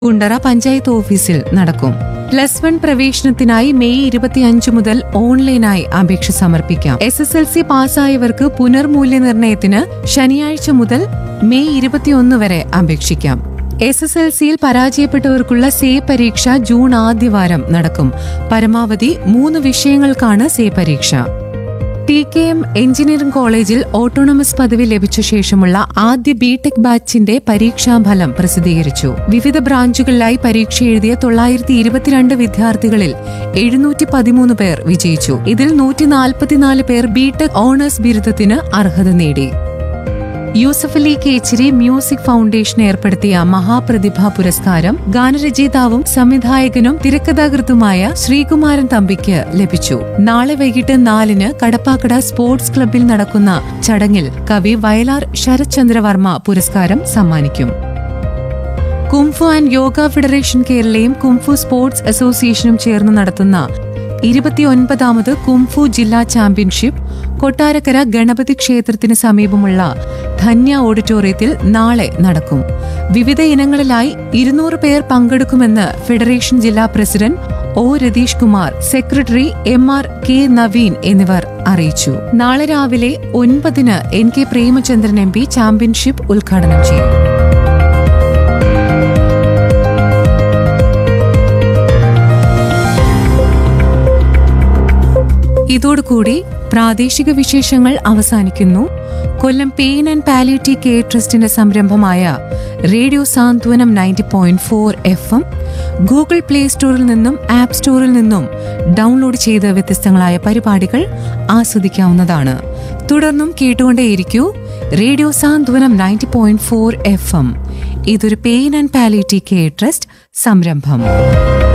കുണ്ടറ പഞ്ചായത്ത് ഓഫീസിൽ നടക്കും plus one പ്രവേശനത്തിനായി May ഇരുപത്തിയഞ്ച് മുതൽ ഓൺലൈനായി അപേക്ഷ സമർപ്പിക്കാം എസ് എസ് എൽ സി പാസ്സായവർക്ക് പുനർമൂല്യനിർണ്ണയത്തിന് ശനിയാഴ്ച മുതൽ മെയ് ഇരുപത്തിയൊന്ന് വരെ അപേക്ഷിക്കാം എസ് എസ് എൽ സിയിൽ പരാജയപ്പെട്ടവർക്കുള്ള സേ പരീക്ഷ ജൂൺ ആദ്യവാരം നടക്കും പരമാവധി മൂന്ന് വിഷയങ്ങൾക്കാണ് സേ പരീക്ഷ ടി കെ എം എഞ്ചിനീയറിംഗ് കോളേജിൽ ഓട്ടോണമസ് പദവി ലഭിച്ച ശേഷമുള്ള ആദ്യ ബിടെക് ബാച്ചിന്റെ പരീക്ഷാഫലം പ്രസിദ്ധീകരിച്ചു വിവിധ ബ്രാഞ്ചുകളിലായി പരീക്ഷ എഴുതിയ തൊള്ളായിരത്തി ഇരുപത്തിരണ്ട് വിദ്യാർത്ഥികളിൽ എഴുന്നൂറ്റി പതിമൂന്ന് പേർ വിജയിച്ചു ഇതിൽ നൂറ്റി നാൽപ്പത്തിനാല് പേർ ബിടെക് ഓണേഴ്സ് ബിരുദത്തിന് അർഹത നേടി യൂസഫ് അലി കേച്ചിരി മ്യൂസിക് ഫൗണ്ടേഷൻ ഏർപ്പെടുത്തിയ മഹാപ്രതിഭ പുരസ്കാരം ഗാനരചയിതാവും സംവിധായകനും തിരക്കഥാകൃത്തുമായ ശ്രീകുമാരൻ തമ്പിക്ക് ലഭിച്ചു നാളെ വൈകിട്ട് നാലിന് കടപ്പാക്കട സ്പോർട്സ് ക്ലബ്ബിൽ നടക്കുന്ന ചടങ്ങിൽ കവി വയലാർ ശരത്ചന്ദ്രവർമ്മ പുരസ്കാരം സമ്മാനിക്കും കുംഫു ആൻഡ് യോഗ ഫെഡറേഷൻ കേരളയും കുംഫു സ്പോർട്സ് അസോസിയേഷനും ചേർന്ന് നടത്തുന്ന ഇരുപത്തിയൊൻപതാമത് കുംഫു ജില്ലാ ചാമ്പ്യൻഷിപ്പ് കൊട്ടാരക്കര ഗണപതി ക്ഷേത്രത്തിന് സമീപമുള്ള ധന്യ ഓഡിറ്റോറിയത്തിൽ നാളെ നടക്കും വിവിധ ഇനങ്ങളിലായി ഇരുന്നൂറ് പേർ പങ്കെടുക്കുമെന്ന് ഫെഡറേഷൻ ജില്ലാ president O Ratheesh Kumar secretary M R K Naveen എന്നിവർ അറിയിച്ചു നാളെ രാവിലെ ഒൻപതിന് N K Premachandran M P championship ഉദ്ഘാടനം ചെയ്യും ഇതോടുകൂടി പ്രാദേശിക വിശേഷങ്ങൾ അവസാനിക്കുന്നു Kollam pain and palliative care ട്രസ്റ്റിന്റെ സംരംഭമായ radio Santhwanam ninety point four F M Google play സ്റ്റോറിൽ നിന്നും ആപ്പ് സ്റ്റോറിൽ നിന്നും ഡൗൺലോഡ് ചെയ്ത് വ്യത്യസ്തങ്ങളായ പരിപാടികൾ ആസ്വദിക്കാവുന്നതാണ് തുടർന്നും കേട്ടുകൊണ്ടേയിരിക്കൂ radio Santhwanam ninety point four F M ഇതൊരു pain and palliative care trust സംരംഭം